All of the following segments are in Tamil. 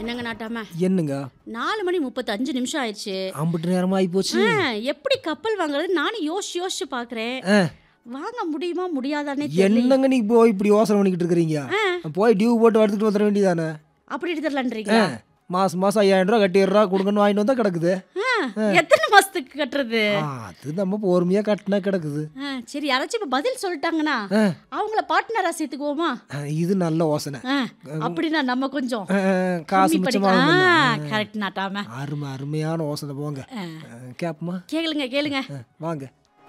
என்னங்க நாட்டாம என்னங்க நாலு மணி முப்பத்தஞ்சு நிமிஷம் ஆயிடுச்சு அம்பிட்டு நேரமா ஆகி போச்சு ஆ, எப்படி கப்பல் வாங்குறது நானும் யோசிச்சு யோசிச்சு பாக்குறேன் ஆ, வாங்க முடியுமா முடியாதானே தெரியல என்னங்க நீ போய் இப்படி யோசனை பண்ணிக்கிட்டு இருக்கிறீங்க போய் டியூ போட்டு வரதுட்டு வந்துட வேண்டியதானே அப்படி எடுத்துடலான்றீங்களா மாசம் மாசம் ஐயாயிரம் ரூபா கட்டிடுறா கொடுங்கன்னு வாங்கிட்டு வந்தா கிடக்குது ஆ, எத்தனை மாசத்துக்கு கட்டுறது ஆ, அது நம்ம பொறுமையா கட்டினா கிடக்குது ஆ, சரி யாராச்சும் இப்ப பதில் சொல்லிட்டாங்கன்னா ஆ. அவங்கள பார்ட்னரா சேர்த்துக்குவோமா ஆ, இது நல்ல யோசனை ஆ, அப்படின்னா நம்ம கொஞ்சம் ஆ, காசு கம்மி பண்ணிக்கலாம். மிச்சமாக ஆ, கரெக்ட் நாட்டாம அருமை அருமையான யோசனை போங்க ஆ. ஆ, கேப்பமா கேளுங்க கேளுங்க ஆ, வாங்க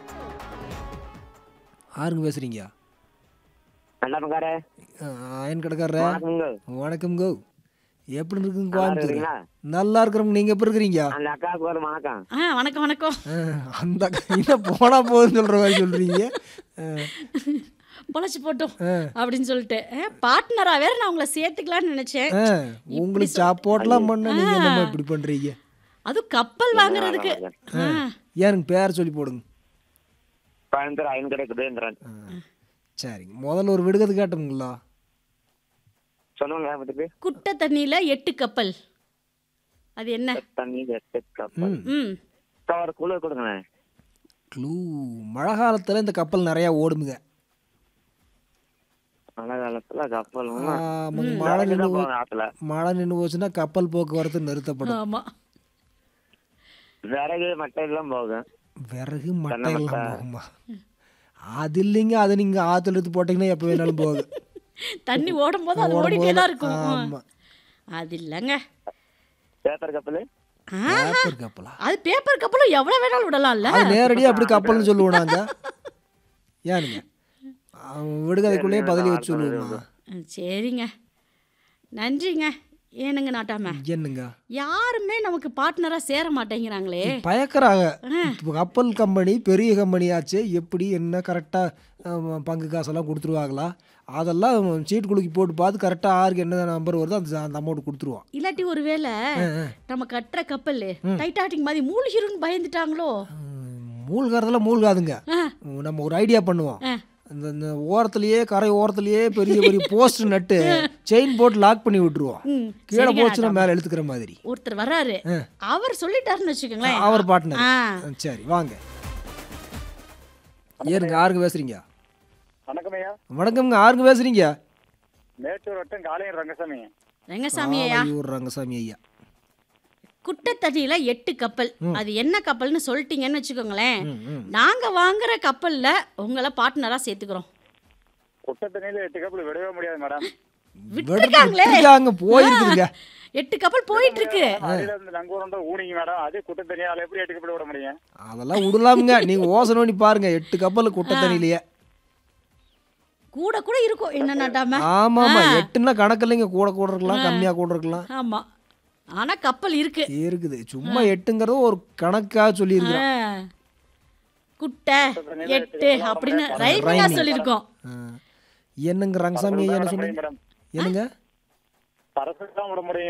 யாருங்க பேசுறீங்க நல்லப்பங்கார அயன் கடைக்காரர வணக்கங்க வணக்கம் கோ எப்படி இருக்குங்க நல்லா கோயம்புத்தூர் இருக்கீங்களா? நல்லா இருக்கிறோம் நீங்க எப்படி இருக்கிறீங்க அந்த அக்காவுக்கு ஒரு வணக்கம் ஆ வணக்கம் வணக்கம் ஆ, அந்த இன்னும் போனா போதுன்னு சொல்ற மாதிரி சொல்றீங்க ஆ, பொழைச்சு போட்டோம் ஆ. அப்படின்னு சொல்லிட்டு பார்ட்னரா வேற நான் உங்களை சேர்த்துக்கலாம்னு நினைச்சேன் ஆ, உங்களுக்கு சாப்பாடுலாம் பண்ண நீங்க என்னம்மா இப்படி பண்றீங்க அதுவும் கப்பல் வாங்குறதுக்கு ஆ, ஏனுங்க பேர் சொல்லி போடுங்க கோயம்புத்தூர் ஐந்து கிடைக்குதுங்கிறேன் ஆ, சரிங்க முதல்ல ஒரு விடுகதை கேட்டோங்களா சொல்லுங்க பத்துக்கு குட்டை தண்ணியில எட்டு கப்பல் அது என்ன தண்ணி எட்டு கப்பல் ம் ஒரு குழு கொடுங்களேன் க்ளூ மழை காலத்துல இந்த கப்பல் நிறைய ஓடுமுங்க மழை காலத்துல கப்பல் ஆமாங்க, மழை நின்று போ- ஆத்துல மழை நின்று போச்சுன்னா கப்பல் போக்குவரத்து நிறுத்தப்படும் ஆமா விறகு மட்டை எல்லாம் போகும் விறகு மட்டை எல்லாம் போகுமா அது இல்லைங்க அது நீங்க ஆத்துல எடுத்து போட்டீங்கன்னா எப்போ வேணாலும் போகும் தண்ணி ஓடும் போது அது ஓடும் ஓடிட்டே போது- தான் இருக்கும் ஆமா. அது இல்லைங்க பேப்பர் கப்பல் ஆ, பேப்பர் கப்பலா அது பேப்பர் கப்பலும் எவ்வளவு வேணாலும் விடலாம்ல அது நேரடியாக அப்படி கப்பல்னு சொல்லுவோம் நாங்க ஏனுங்க அவன் விடுகதைக்குள்ளேயே பதிலி வச்சு சொல்லுவோமா ம், சரிங்க நன்றிங்க ஏனுங்க நாட்டாம என்னங்க யாருமே நமக்கு பார்ட்னரா சேர மாட்டேங்கிறாங்களே பயக்கறாங்க இப்போ கப்பல் கம்பெனி பெரிய கம்பெனி ஆச்சு எப்படி என்ன கரெக்டாக பங்கு காசெல்லாம் கொடுத்துருவாங்களா அதெல்லாம் சீட் குலுக்கி போட்டு பார்த்து கரெக்டாக ஆருக்கு என்ன நம்பர் வருதோ அந்த அந்த அமௌண்ட் கொடுத்துருவோம் இல்லாட்டி ஒருவேளை நம்ம கட்டுற கப்பல் டைட்டாட்டிக் மாதிரி மூழ்கிரும்னு பயந்துட்டாங்களோ மூழ்கிறதுல மூழ்காதுங்க ஆ. நம்ம ஒரு ஐடியா பண்ணுவோம் ஆ. இந்த இந்த ஓரத்துலயே கரை ஓரத்துலயே பெரிய பெரிய போஸ்ட் நட்டு செயின் போட்டு லாக் பண்ணி விட்டுருவோம் ம், கீழே சரிங்க போச்சுன்னா மேலே எழுத்துக்கிற மாதிரி ஒருத்தர் வர்றாரு அவர் சொல்லிட்டாருன்னு வச்சுக்கோங்களேன் அவர் பார்ட்னர் ஆ. சரி வாங்க ஏறுங்க யாருங்க பேசுறீங்க வணக்கம் ஐயா வணக்கம்ங்க யாருங்க பேசுறீங்க மேட்டூர் வட்டம் காளையன் ரங்கசாமி ரங்கசாமி ஐயா ஆலையூர் ரங்கசாமி ஐயா குட்டை தண்ணியில எட்டு கப்பல் அது என்ன கப்பல்னு சொல்லிட்டீங்கன்னு வச்சுக்கோங்களேன் ம், ம். நாங்க வாங்குற கப்பல்ல உங்களை பார்ட்னரா சேர்த்துக்கிறோம் குட்டை தண்ணியில எட்டு கப்பல் விடவே முடியாது மேடம் விட்டுருக்காங்களே. விட்டுருக்காங்க போயிருக்குதுங்க எட்டு கப்பல் போயிட்டு இருக்கு அடியில இருந்து நங்கூரம் தான் ஊனிங்க மேடம் அதே குட்டை தண்ணியால எப்படி எட்டு கப்பல் விட முடியும் அதெல்லாம் விடலாமுங்க நீங்க ஓசனை பண்ணி பாருங்க எட்டு கப்பல் குட்டை தண்ணியிலேயே கூட கூட இருக்கும் என்ன நாட்டாம ஆமா ஆமா எட்டுன்னா கணக்கு இல்லைங்க கூட கூட இருக்கலாம் கம்மியா கூட இருக்கலாம் ஆமா ஆனா கப்பல் இருக்கு இருக்குது சும்மா எட்டுங்கிறது ஒரு கணக்கா சொல்லியிருக்கிறேன் ஆ. குட்டை எட்டு அப்படின்னு ரைமிங்கா சொல்லியிருக்கோம் ஆ. என்னங்க ரங்கசாமி ஐயா என்ன சொன்னீங்க மேடம் என்னங்க சரசு தான் விட முடியும்